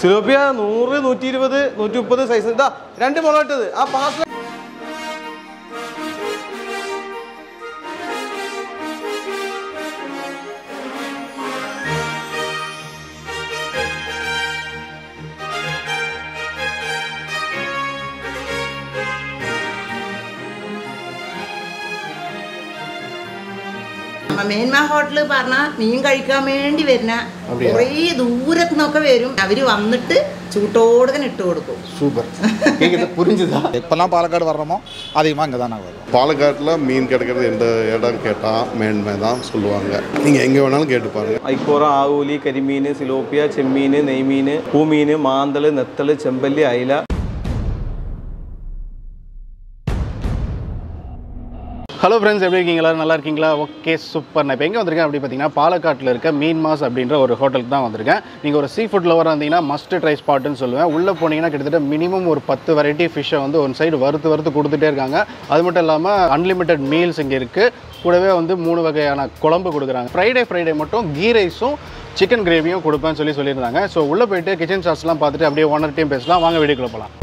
സിലോപ്പിയ നൂറ് നൂറ്റി ഇരുപത് നൂറ്റി മുപ്പത് സൈസ് ഇതാ രണ്ട് മുളകിട്ടത് ആ പാസ് മേന്മ ഹോട്ടല് പറഞ്ഞ മീൻ കഴിക്കാൻ വേണ്ടി വരുന്ന அப்படியா? കുറേ ദൂരത്തു നിന്നൊക്കെ വരും അവര് വന്നിട്ട് ചൂട്ടോടുകൻ ഇട്ട് കൊടുക്കും சூப்பர் கேக்குது புரிஞ்சுதா எப்பெல்லாம் பாலக்காடு வர்றோமோ அதிகமாக இங்கே தான் நாங்கள் வருவோம் பாலக்காட்டில் மீன் கிடைக்கிறது எந்த இடம் கேட்டால் மேன்மை தான் சொல்லுவாங்க நீங்கள் எங்கே வேணாலும் கேட்டு பாருங்கள் ഐക്കോറ ആവൂലി കരിമീൻ സിലോപ്പിയ ചെമ്മീൻ നെയ്മീൻ പൂമീൻ മാന്തൽ നെത്തൽ ചെമ്പല്ലി അയില ஹலோ ஃப்ரெண்ட்ஸ் எப்படி இருக்கீங்க எல்லாரும் நல்லா இருக்கீங்களா ஓகே சூப்பர் நான் இப்போ எங்கே வந்திருக்கேன் அப்படி பார்த்தீங்கன்னா பாலக்காட்டில் இருக்க மீன் மாஸ் அப்படின்ற ஒரு ஹோட்டலுக்கு தான் வந்திருக்கேன் நீங்கள் ஒரு சீ ஃபுட் லவராக இருந்தீங்கன்னா மஸ்ட் ட்ரை ஸ்பாட்டுன்னு சொல்லுவேன் உள்ளே போனீங்கன்னா கிட்டத்தட்ட மினிமம் ஒரு பத்து வெரைட்டி ஃபிஷ்ஷை வந்து ஒன் சைடு வறுத்து வறுத்து கொடுத்துட்டே இருக்காங்க அது மட்டும் இல்லாமல் அன்லிமிட்டெட் மீல்ஸ் இங்கே இருக்குது கூடவே வந்து மூணு வகையான குழம்பு கொடுக்குறாங்க ஃப்ரைடே ஃப்ரைடே மட்டும் கீ ரைஸும் சிக்கன் கிரேவியும் கொடுப்பேன்னு சொல்லி சொல்லியிருந்தாங்க ஸோ உள்ளே போயிட்டு கிச்சன் சார்ட்ஸ்லாம் பார்த்துட்டு அப்படியே ஓனர் டீம் பேசலாம் வாங்க வீடியோக்குள்ள போகலாம்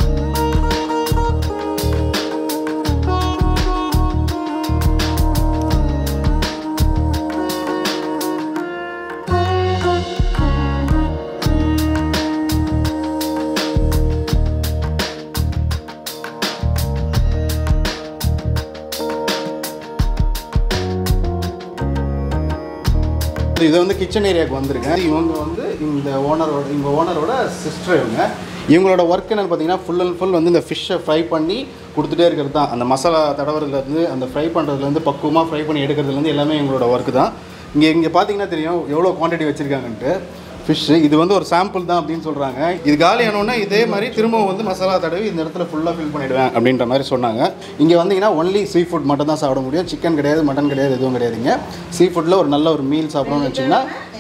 இது வந்து கிச்சன் ஏரியாவுக்கு வந்திருக்கேன் இவங்க வந்து இந்த ஓனரோட இவங்க ஓனரோட சிஸ்டர் இவங்க இவங்களோட ஒர்க் என்னன்னு பார்த்தீங்கன்னா ஃபுல் அண்ட் ஃபுல் வந்து இந்த ஃபிஷ்ஷை ஃப்ரை பண்ணி கொடுத்துட்டே இருக்கிறது தான் அந்த மசாலா தடவுறதுலேருந்து அந்த ஃப்ரை பண்ணுறதுலேருந்து பக்குவமாக ஃப்ரை பண்ணி எடுக்கிறதுலேருந்து எல்லாமே எங்களோட ஒர்க் தான் இங்கே இங்கே பார்த்தீங்கன்னா தெரியும் எவ்வளோ குவான்டிட்டி வச்சுருக்காங்கன்ட்டு ஃபிஷ்ஷு இது வந்து ஒரு சாம்பிள் தான் அப்படின்னு சொல்கிறாங்க இது காலி ஆனோடனே இதே மாதிரி திரும்பவும் வந்து மசாலா தடவி இந்த இடத்துல ஃபுல்லாக ஃபில் பண்ணிடுவேன் அப்படின்ற மாதிரி சொன்னாங்க இங்கே வந்தீங்கன்னா ஒன்லி சீ ஃபுட் மட்டும் தான் சாப்பிட முடியும் சிக்கன் கிடையாது மட்டன் கிடையாது எதுவும் கிடையாதுங்க சீ ஃபுட்டில் ஒரு நல்ல ஒரு மீல் சாப்பிடணும்னு வச்சிங்கன்னா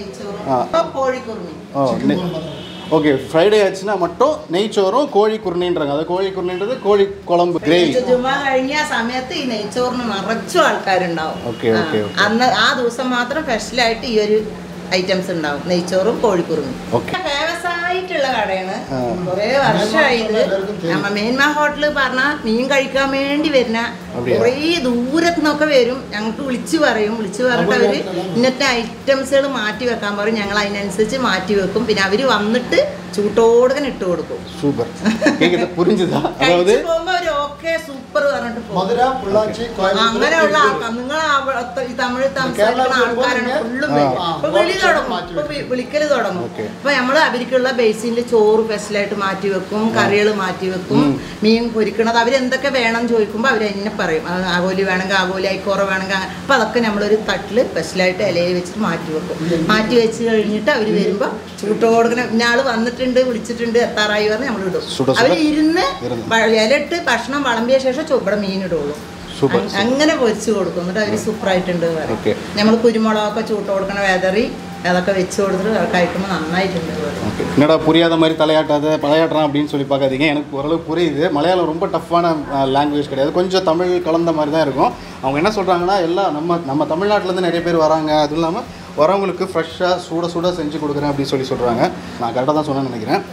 കോഴിക്കുറുമി ஓ ஓகே ஃப்ரைடே ஆச்சுன்னா மட்டும் நெய்ச்சோறும் கோழி குருணின்றாங்க அது கோழி குருணின்றது കോഴി കുളമ്പ് ഗ്രേവി ജുമ കഴിഞ്ഞ ആ സമയത്ത് ഈ നെയ്ച്ചോറിന് നിറച്ചും ആൾക്കാരുണ്ടാവും ഓക്കെ, ആ, ഓക്കെ, ഓക്കെ. അന്ന് ആ ദിവസം മാത്രം സ്പെഷ്യലായിട്ട് ഈ ഒരു ഐറ്റംസ് ഉണ്ടാവും നെയ്ച്ചോറും കോഴിക്കുറുമി ഓക്കെ. ഫേമസ് ആയിട്ടുള്ള കടയാണ് കുറേ വർഷമായി ഇത് നമ്മ മേന്മ ഹോട്ടല് പറഞ്ഞ മീൻ കഴിക്കാൻ വേണ്ടി വരുന്ന அப்படியா? കുറേ ദൂരത്തു നിന്നൊക്കെ വരും ഞങ്ങൾക്ക് വിളിച്ചു പറയും വിളിച്ചു പറഞ്ഞിട്ട് അവര് ഇന്നത്തെ ഐറ്റംസുകൾ മാറ്റി വെക്കാൻ പറയും ഞങ്ങൾ അതിനനുസരിച്ച് മാറ്റി വെക്കും പിന്നെ അവര് വന്നിട്ട് ചൂട്ടോടുകൻ ഇട്ട് കൊടുക്കും சூப்பர் கேக்குது புரிஞ்சுதா அதாவது കഴിച്ചു പോകുമ്പോ അവര് ഓക്കെ സൂപ്പർ പറഞ്ഞിട്ട് പോകും മധുര പൊള്ളാച്ചി അങ്ങനെയുള്ള ആൾക്കാർ നിങ്ങൾ ഈ തമിഴ് സംസാരിക്കുന്ന ആൾക്കാരാണ് ഫുള്ളും ഇപ്പൊ വിളി തുടങ്ങും ഇപ്പൊ വി- വിളിക്കല് തുടങ്ങും ഓക്കെ. അപ്പൊ നമ്മള് അവർക്കുള്ള ബേസിനിൽ ചോറ് സ്പെഷ്യലായിട്ട് മാറ്റി വെക്കും കറികൾ മാറ്റി വെക്കും മീൻ പൊരിക്കണത് അവരെന്തൊക്കെ വേണം ചോദിക്കുമ്പോൾ അവർ എന്നെ പറയും അത് ആകോലി വേണമെങ്കിൽ ആകോലി അയക്കോറ വേണമെങ്കിൽ അങ്ങ- അപ്പൊ അതൊക്കെ നമ്മളൊരു തട്ടില് സ്പെഷ്യലായിട്ട് ഇലയിൽ വെച്ചിട്ട് മാറ്റി വെക്കും മാറ്റി വെച്ച് കഴിഞ്ഞിട്ട് അവർ വരുമ്പോ ചൂട്ടോടുക്കുന്ന ഇന്നാള് വന്നിട്ടുണ്ട് വിളിച്ചിട്ടുണ്ട് എത്താറായി പറഞ്ഞ് നമ്മൾ ഇടും സുട സുട അവർ ഇരുന്ന് ഇരുന്ന്. വ- ഇലയിട്ട് ഭക്ഷണം വിളമ്പിയ ശേഷം ചുവടെ മീൻ ഇടുള്ളൂ സൂപ്പർ, അങ്- അങ്ങനെ പൊരിച്ചു കൊടുക്കും എന്നിട്ട് അവര് സൂപ്പറായിട്ടുണ്ട് ഓക്കെ. നമ്മൾ കുരുമുളകൊക്കെ ചൂട്ട് കൊടുക്കണ വെതറി അതൊക്കെ വെച്ച് കൊടുത്തിട്ട് കഴിക്കുമ്പോൾ നന്നായിട്ടുണ്ട് പറയും. ஓகே என்னடா புரியாத மாதிரி தலையாட்டாத தலையாட்டுறான் அப்படின்னு சொல்லி பார்க்காதீங்க எனக்கு ஓரளவு புரியுது மலையாளம் ரொம்ப டஃப்பான லாங்குவேஜ் கிடையாது கொஞ்சம் தமிழ் கலந்த மாதிரி தான் இருக்கும் அவங்க என்ன சொல்கிறாங்கன்னா எல்லாம் நம்ம நம்ம தமிழ்நாட்டிலேருந்து நிறைய பேர் வராங்க அதுவும் இல்லாமல் வரவங்களுக்கு ஃப்ரெஷ்ஷாக சுட சுட செஞ்சு கொடுக்குறேன் அப்படின்னு சொல்லி சொல்கிறாங்க நான் கரெக்டாக தான் சொன்னேன்னு நினைக்கிறேன்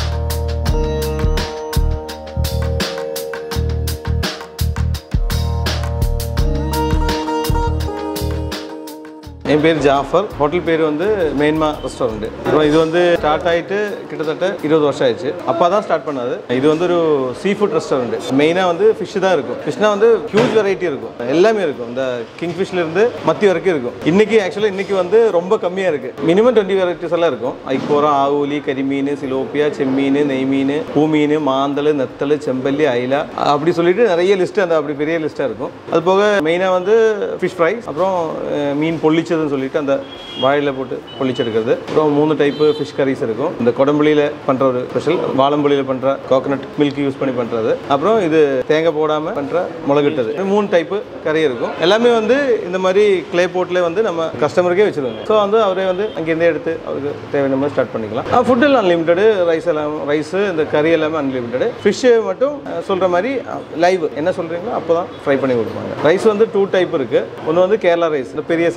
என் பேர் ஜாஃபர் ஹோட்டல் பேர் வந்து மேன்மா ரெஸ்டாரண்ட் அப்புறம் இது வந்து ஸ்டார்ட் ஆயிட்டு கிட்டத்தட்ட இருபது வருஷம் ஆயிடுச்சு அப்பா தான் ஸ்டார்ட் பண்ணது இது வந்து ஒரு சீ ஃபுட் ரெஸ்டாரண்ட் மெயினாக வந்து ஃபிஷ் தான் இருக்கும் ஃபிஷ்னா வந்து ஹியூஜ் வெரைட்டி இருக்கும் எல்லாமே இருக்கும் இந்த கிங் ஃபிஷ்ல இருந்து மத்தி வரைக்கும் இருக்கும் இன்னைக்கு ஆக்சுவலாக இன்னைக்கு வந்து ரொம்ப கம்மியாக இருக்கு மினிமம் டுவெண்ட்டி வெரைட்டிஸ் எல்லாம் இருக்கும் ஐக்கோரா ஆவூலி കരിമീൻ സിലോപ്പിയ ചെമ്മീൻ നെയ്മീൻ பூமீன் மாந்தல் நெத்தல் செம்பல்லி அயிலா அப்படி சொல்லிட்டு நிறைய லிஸ்ட் அந்த அப்படி பெரிய லிஸ்ட்டாக இருக்கும் அது போக மெயினாக வந்து ஃபிஷ் ஃப்ரை அப்புறம் அஹ், மீன் பொள்ளிச்சதுன்னு சொல்லிட்டு அந்த வாழையில போட்டு பொள்ளிச்செடுக்கிறது அப்புறம் மூணு டைப்பு ஃபிஷ் கரீஸ் இருக்கும் இந்த கொடம்புளியில் பண்ணுற ஒரு ஸ்பெஷல் வாழம்புளியில் பண்ணுற கோகனட் மில்க் யூஸ் பண்ணி பண்ணுறது அப்புறம் இது தேங்காய் போடாமல் பண்ணுற முளகிட்டது இது மூணு டைப்பு கறி இருக்கும் எல்லாமே வந்து இந்த மாதிரி கிளே போட்டில் வந்து நம்ம கஸ்டமருக்கே வச்சிருவாங்க ஸோ வந்து அவரே வந்து அங்கேருந்தே எடுத்து அவருக்கு தேவையான மாதிரி ஸ்டார்ட் பண்ணிக்கலாம் ஃபுட் எல்லாம் அன்லிமிட்டடு ரைஸ் எல்லாம் ரைஸு இந்த கறி எல்லாமே அன்லிமிட்டடு ஃபிஷ்ஷு மட்டும் அஹ், சொல்ற மாதிரி லைவ் என்ன சொல்றீங்களோ அப்போ தான் ஃப்ரை பண்ணி கொடுப்பாங்க ரைஸ் வந்து டூ டைப் இருக்கு ஒன்று வந்து கேரளா ரைஸ் இந்த பெரிய சைஸ்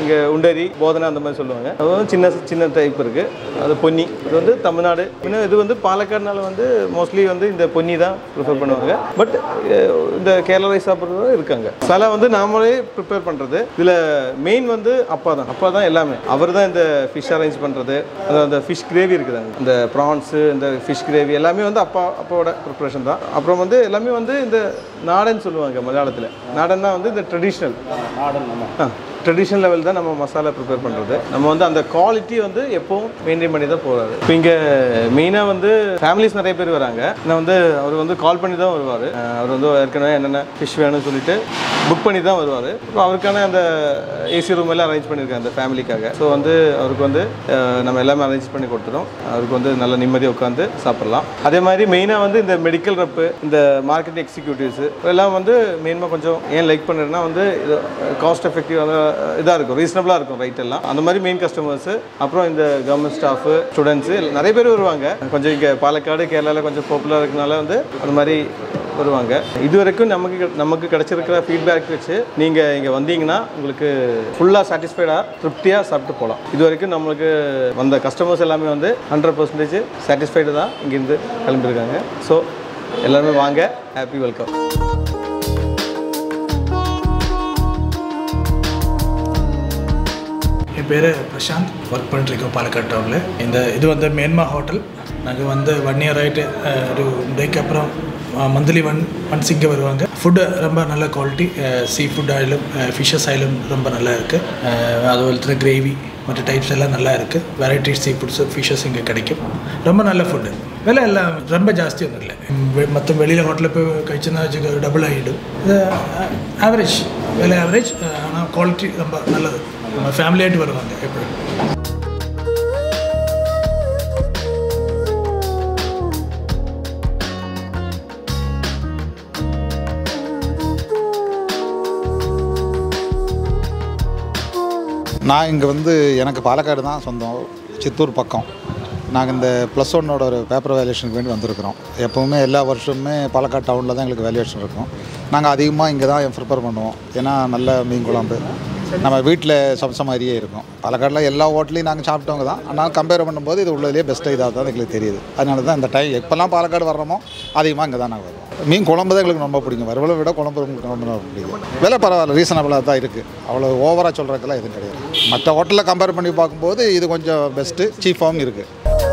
இங்கே உண்டரி போதனை அந்த மாதிரி சொல்லுவாங்க அது வந்து சின்ன சின்ன டைப் இருக்குது அது பொன்னி இது வந்து தமிழ்நாடு இன்னும் இது வந்து பாலக்காடுனால வந்து மோஸ்ட்லி வந்து இந்த பொன்னி தான் ப்ரிஃபர் பண்ணுவாங்க பட் இந்த கேரளா ரைஸ் சாப்பிட்றதும் இருக்காங்க சில வந்து நாமளே ப்ரிப்பேர் பண்ணுறது இதில் மெயின் வந்து அப்பா தான் அப்பா தான் எல்லாமே அவர் தான் இந்த ஃபிஷ் அரேஞ்ச் பண்ணுறது அதாவது அந்த ஃபிஷ் கிரேவி இருக்குதாங்க இந்த ப்ரான்ஸு இந்த ஃபிஷ் கிரேவி எல்லாமே வந்து அப்பா அப்பாவோட ப்ரிப்பரேஷன் தான் அப்புறம் வந்து எல்லாமே வந்து இந்த நாடன் சொல்லுவாங்க மலையாளத்தில் நாடன்னா வந்து இந்த ட்ரெடிஷ்னல் நாடன் நம்ம ட்ரெடிஷ்னல் லெவல் தான் நம்ம மசாலா ப்ரிப்பேர் பண்ணுறது நம்ம வந்து அந்த குவாலிட்டி வந்து எப்பவும் மெயின்டைன் பண்ணி தான் போகிறாரு இப்போ இங்கே மெயினாக வந்து ஃபேமிலிஸ் நிறைய பேர் வராங்க நான் வந்து அவர் வந்து கால் பண்ணி தான் வருவார் அவர் வந்து ஏற்கனவே என்னென்ன ஃபிஷ் வேணும்னு சொல்லிட்டு புக் பண்ணி தான் வருவார் இப்போ அவருக்கான அந்த ஏசி ரூம் எல்லாம் அரேஞ்ச் பண்ணியிருக்கேன் அந்த ஃபேமிலிக்காக ஸோ வந்து அவருக்கு வந்து அஹ், நம்ம எல்லாமே அரேஞ்ச் பண்ணி கொடுத்துரும் அவருக்கு வந்து நல்ல நிம்மதியாக உட்காந்து சாப்பிட்லாம் அதே மாதிரி மெயினாக வந்து இந்த மெடிக்கல் ரப்பு இந்த மார்க்கெட் எக்ஸிக்யூட்டிவ்ஸ் எல்லாம் வந்து மெயினாக கொஞ்சம் ஏன் லைக் பண்ணுறேன்னா வந்து இது காஸ்ட் எஃபெக்டிவான இதாக இருக்கும் ரீசனபிளாக இருக்கும் ரைட் எல்லாம் அந்த மாதிரி மெயின் கஸ்டமர்ஸு அப்புறம் இந்த கவர்மெண்ட் ஸ்டாஃபு ஸ்டூடெண்ட்ஸு நிறைய பேர் வருவாங்க கொஞ்சம் இங்கே பாலக்காடு கேரளாவில் கொஞ்சம் பாப்புலராக இருக்கனால வந்து அந்த மாதிரி வருவாங்க இது வரைக்கும் நமக்கு கிடை- நமக்கு கிடைச்சிருக்கிற ஃபீட்பேக் வச்சு நீங்கள் இங்கே வந்தீங்கன்னா உங்களுக்கு ஃபுல்லாக சாட்டிஸ்ஃபைடாக திருப்தியாக சாப்பிட்டு போகலாம் இது வரைக்கும் நம்மளுக்கு வந்த கஸ்டமர்ஸ் எல்லாமே வந்து ஹண்ட்ரட் பர்சன்டேஜ் சாட்டிஸ்ஃபைடு தான் இங்கேருந்து கிளம்பியிருக்காங்க ஸோ எல்லாருமே வாங்க ஹாப்பி வெல்கம் என் பேர் பிரசாந்த் ஒர்க் பண்ணிட்டுருக்கோம் பாலக்காடு டவுனில் இந்த இது வந்து மேன்மா ஹோட்டல் நாங்கள் வந்து ஒன் இயர் ஆகிட்டு ஒரு டேக்கு அப்புறம் மந்த்லி ஒன் ஒன்ஸ் இங்கே வருவாங்க ஃபுட்டு ரொம்ப நல்ல குவாலிட்டி சீ ஃபுட் ஆயிலும் ஃபிஷ்ஷஸ் ஆயிலும் ரொம்ப நல்லா இருக்குது அதுபோல் கிரேவி மற்ற டைப்ஸ் எல்லாம் நல்லா இருக்குது வெரைட்டி சீ ஃபுட்ஸ் ஃபிஷ்ஷஸ் இங்கே கிடைக்கும் ரொம்ப நல்ல ஃபுட்டு விலை எல்லாம் ரொம்ப ஜாஸ்தி ஒன்றும் இல்லை மற்ற வெளியில் ஹோட்டலில் போய் കഴിച്ചെന്ന് വെച്ചാൽ டபுள் ஆகிடும் இது ஆவரேஜ் விலை ஆவரேஜ் ஆனால் குவாலிட்டி ரொம்ப நல்லது நம்ம ஃபேமிலியாയിട്ട് வருவாங்க எப்படியும் நான் இங்கே வந்து எனக்கு பாலக்காடு தான் சொந்தம் சித்தூர் பக்கம் நாங்கள் இந்த ப்ளஸ் ஒன்னோட ஒரு பேப்பர் வேல்யூஷனுக்கு வேண்டி வந்திருக்கிறோம் எப்போவுமே எல்லா வருஷமுமே பாலக்காடு டவுனில் தான் எங்களுக்கு வேல்யூஷன் இருக்கும் நாங்கள் அதிகமாக இங்கே தான் ப்ரிப்பேர் பண்ணுவோம் ஏன்னா நல்ல மீன் குழம்பு நம்ம வீட்டில் சமைச்ச மாதிரியே இருக்கும் பாலக்காடில் எல்லா ஹோட்டலையும் நாங்கள் சாப்பிட்டவங்க தான் ஆனால் கம்பேர் பண்ணும்போது இது உள்ளதுலேயே பெஸ்ட்டாக இதாக தான் எங்களுக்கு தெரியுது அதனால தான் இந்த டைம் எப்போல்லாம் பாலக்காடு வர்றோமோ அதிகமாக இங்கே தான் நாங்கள் வருவோம் மீன் குழம்பு தான் எங்களுக்கு ரொம்ப பிடிக்கும் வறுவலை விட குழம்பு ரொம்ப ரொம்ப பிடிக்கும் விலை பரவாயில்ல ரீசனபிளாக தான் இருக்குது அவ்வளோ ஓவராக சொல்கிறதுக்கெல்லாம் எதுவும் கிடையாது மற்ற ஹோட்டலில் கம்பேர் பண்ணி பார்க்கும்போது இது கொஞ்சம் பெஸ்ட்டு சீப்பாகவும் இருக்குது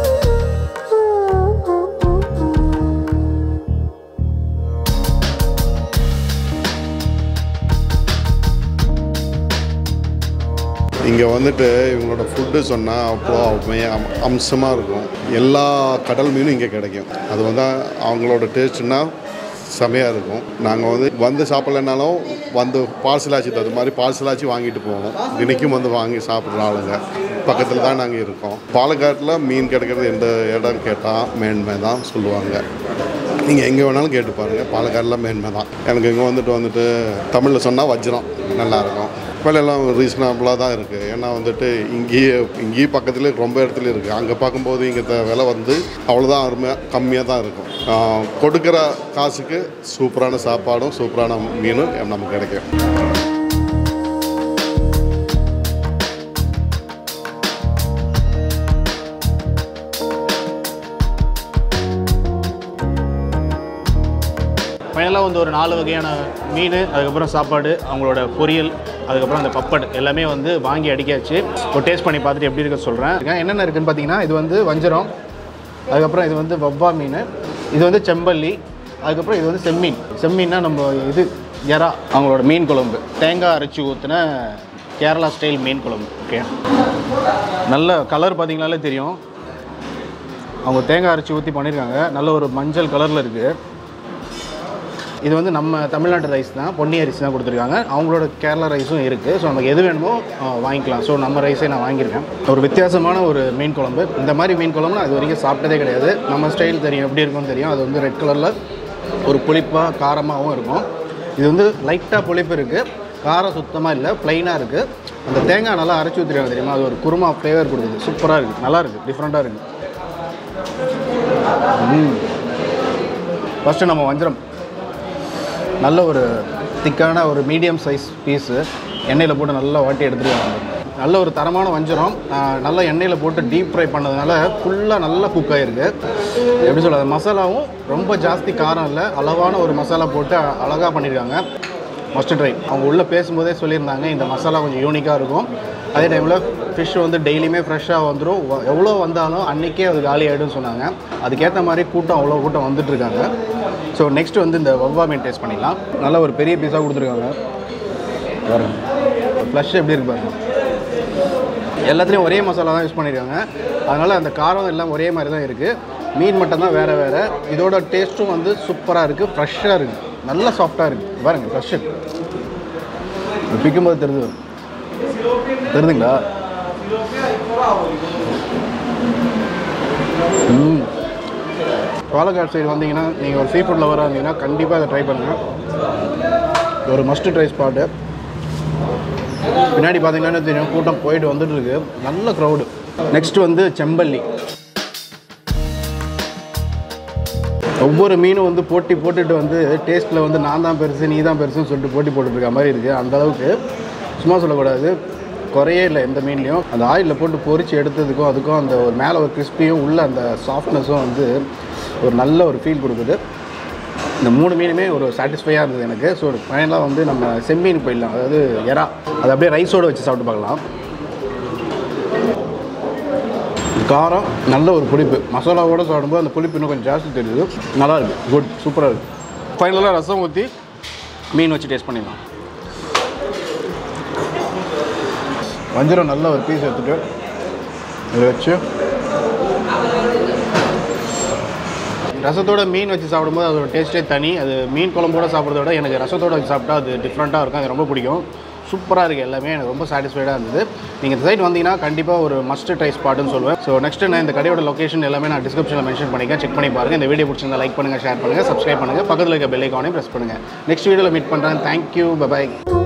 இங்கே வந்துட்டு இவங்களோட ஃபுட்டு சொன்னால் அவ்வளோ அருமையாக அம்சமாக இருக்கும் எல்லா கடல் மீனும் இங்கே கிடைக்கும் அது வந்து அவங்களோட டேஸ்ட்னா செமையாக இருக்கும் நாங்கள் வந்து வந்து சாப்பிட்லனாலும் வந்து பார்சலாச்சு அது மாதிரி பார்சலாச்சு வாங்கிட்டு போவோம் தினைக்கும் வந்து வாங்கி சாப்பிட்ற ஆளுங்க பக்கத்தில் தான் நாங்கள் இருக்கோம் பாலக்காட்டில் மீன் கிடைக்கிறது எந்த இடம் கேட்டால் மேன்மை தான் சொல்லுவாங்க நீங்கள் எங்கே வேணாலும் கேட்டு பாருங்கள் பாலக்காடில் மேன்மை தான் எனக்கு இங்கே வந்துட்டு வந்துட்டு தமிழில் சொன்னால் வஜ்ரம் நல்லாயிருக்கும் விலையெல்லாம் ரீசனபிளாக தான் இருக்குது ஏன்னா வந்துட்டு இங்கேயே இங்கேயே பக்கத்துலேயே ரொம்ப இடத்துல இருக்குது அங்கே பார்க்கும்போது இங்கே விலை வந்து அவ்வளோதான் அருமையாக கம்மியாக தான் இருக்கும் ஆஹ் கொடுக்குற காசுக்கு சூப்பரான சாப்பாடும் சூப்பரான மீனும் நமக்கு கிடைக்கும் ஃபைனலாக வந்து ஒரு நாலு வகையான மீன் அதுக்கப்புறம் சாப்பாடு அவங்களோட பொரியல் அதுக்கப்புறம் அந்த பப்பட் எல்லாமே வந்து வாங்கி அடிக்காச்சு ஒரு டேஸ்ட் பண்ணி பார்த்துட்டு எப்படி இருக்க சொல்கிறேன் என்னென்ன இருக்குன்னு பார்த்தீங்கன்னா இது வந்து வஞ்சரம் அதுக்கப்புறம் இது வந்து வவ்வா மீன் இது வந்து செம்பல்லி அதுக்கப்புறம் இது வந்து செம்மீன் செம்மீன்னா நம்ம இது எறா அவங்களோட மீன் குழம்பு தேங்காய் அரைச்சி ஊற்றின கேரளா ஸ்டைல் மீன் குழம்பு ஓகே நல்ல கலர் பார்த்தீங்கனாலே தெரியும் அவங்க தேங்காய் அரைச்சி ஊற்றி பண்ணியிருக்காங்க நல்ல ஒரு மஞ்சள் கலரில் இருக்குது இது வந்து நம்ம தமிழ்நாட்டு ரைஸ் தான் பொன்னி அரிசி தான் கொடுத்துருக்காங்க அவங்களோட கேரளா ரைஸும் இருக்குது ஸோ நமக்கு எது வேணுமோ ஆ, வாங்கிக்கலாம் ஸோ நம்ம ரைஸே நான் வாங்கியிருக்கேன் ஒரு வித்தியாசமான ஒரு மீன் குழம்பு இந்த மாதிரி மீன் குழம்பு நான் இது வரைக்கும் சாப்பிட்டதே கிடையாது நம்ம ஸ்டைல் தெரியும் எப்படி இருக்கும்னு தெரியும் அது வந்து ரெட் கலரில் ஒரு புளிப்பாக காரமாகவும் இருக்கும் இது வந்து லைட்டாக புளிப்பு இருக்குது காரம் சுத்தமாக இல்லை ப்ளைனாக இருக்குது அந்த தேங்காய் நல்லா அரைச்சி ஊற்றிருக்காங்க தெரியுமா அது ஒரு குருமா ஃப்ளேவர் கொடுக்குது சூப்பராக இருக்குது நல்லா இருக்குது டிஃப்ரெண்ட்டாக இருக்குது ஃபஸ்ட்டு நம்ம வஞ்சிரம் நல்ல ஒரு திக்கான ஒரு மீடியம் சைஸ் பீஸு எண்ணெயில் போட்டு நல்லா வாட்டி எடுத்துருக்காங்க நல்ல ஒரு தரமான வஞ்சரம் ஆஹ், நல்ல எண்ணெயில் போட்டு டீப் ஃப்ரை பண்ணதுனால ஃபுல்லாக நல்லா குக் ஆகிருக்கு எப்படி சொல்கிறது மசாலாவும் ரொம்ப ஜாஸ்தி காரம் இல்லை அளவான ஒரு மசாலா போட்டு அழகாக பண்ணியிருக்காங்க மஸ்ட் ட்ரை அவங்க உள்ளே பேசும்போதே சொல்லியிருந்தாங்க இந்த மசாலா கொஞ்சம் யூனிக்காக இருக்கும் அதே டைமில் ஃபிஷ் வந்து டெய்லியுமே ஃப்ரெஷ்ஷாக வந்துடும் எவ்வளோ வந்தாலும் அன்றைக்கே அது காலி ஆகிடும்னு சொன்னாங்க அதுக்கேற்ற மாதிரி கூட்டம் அவ்வளோ கூட்டம் வந்துட்டு இருக்காங்க ஸோ நெக்ஸ்ட் வந்து இந்த வவ்வா மீன் டேஸ்ட் பண்ணிடலாம் நல்ல ஒரு பெரிய பீஸாக கொடுத்துருக்காங்க பாருங்க ஃப்ளஷ் எப்படி இருக்கு பாருங்க எல்லாத்துலேயும் ஒரே மசாலா தான் யூஸ் பண்ணியிருக்காங்க அதனால் அந்த காரம் எல்லாம் ஒரே மாதிரி தான் இருக்குது மீன் மட்டும் தான் வேறு வேறு இதோட டேஸ்ட்டும் வந்து சூப்பராக இருக்குது ஃப்ரெஷ்ஷாக இருக்குது நல்லா சாஃப்டாக இருக்குது பாருங்க ஃப்ரெஷ்ஷு பிக்கும்போது தெரிஞ்சு தெரியுதுங்களா ம் பாலக்காடு சைடு வந்தீங்கன்னா நீங்கள் ஒரு சீ ஃபுட் லவராக இருந்தீங்கன்னா கண்டிப்பாக அதை ட்ரை பண்ணுங்கள் ஒரு மஸ்ட் ட்ரை ஸ்பாட்டு பின்னாடி பார்த்தீங்கன்னா தெரியும் கூட்டம் போயிட்டு வந்துட்டு இருக்கு நல்ல க்ரௌடு நெக்ஸ்ட் வந்து செம்பல்லி ஒவ்வொரு மீனும் வந்து போட்டி போட்டுட்டு வந்து டேஸ்ட்டில் வந்து நான் தான் பெருசு நீ தான் பெருசுன்னு சொல்லிட்டு போட்டி போட்டுட்டு இருக்க மாதிரி இருக்குது அந்த அளவுக்கு சும்மா சொல்லக்கூடாது குறையே இல்லை எந்த மீன்லேயும் அந்த ஆயிலில் போட்டு பொரிச்சு எடுத்ததுக்கும் அதுக்கும் அந்த ஒரு மேலே ஒரு கிறிஸ்பியும் உள்ள அந்த சாஃப்ட்னஸும் வந்து ஒரு நல்ல ஒரு ஃபீல் கொடுக்குது இந்த மூணு மீனுமே ஒரு சாட்டிஸ்ஃபையாக இருந்தது எனக்கு ஸோ ஃபைனலாக வந்து நம்ம செம்மீன் போயிடலாம் அதாவது எறா அது அப்படியே ரைஸோடு வச்சு சாப்பிட்டு பார்க்கலாம் காரம் நல்ல ஒரு புளிப்பு மசாலாவோட சாப்பிடும்போது அந்த புளிப்பு இன்னும் கொஞ்சம் ஜாஸ்தி தெரியுது நல்லா இருக்கு குட் சூப்பராக இருக்குது ஃபைனலாக ரசம் ஊற்றி மீன் வச்சு டேஸ்ட் பண்ணிடலாம் வஞ்சரம் நல்ல ஒரு பீஸ் எடுத்துட்டு இதை வச்சு ரசத்தோட மீன் வச்சு சாப்பிடும்போது அதோட டேஸ்ட்டே தனி அது மீன் குழம்போட சாப்பிட்றத விட எனக்கு ரசத்தோட வச்சு சாப்பிட்டா அது டிஃப்ரெண்ட்டாக இருக்கும் அது ரொம்ப பிடிக்கும் சூப்பராக இருக்குது எல்லாமே எனக்கு ரொம்ப சாட்டிஸ்ஃபைடாக இருந்தது நீங்கள் இந்த சைட் வந்தீங்கன்னா கண்டிப்பாக ஒரு மஸ்ட் ட்ரை ஸ்பாட்னு சொல்லுவேன் ஸோ நெக்ஸ்ட் நான் இந்த கடையோட லொகேஷன் எல்லாமே நான் டிஸ்கிரிப்ஷனில் மென்ஷன் பண்ணிக்கேன் செக் பண்ணி பாருங்கள் இந்த வீடியோ பிடிச்சிருந்தா லைக் பண்ணுங்கள் ஷேர் பண்ணுங்கள் சப்ஸ்கிரைப் பண்ணுங்கள் பக்கத்தில் இருக்க பெல் ஐக்கானையும் ப்ரெஸ் பண்ணுங்கள் நெக்ஸ்ட் வீடியோவில் மீட் பண்ணுறேன் தேங்க்யூ பபாய்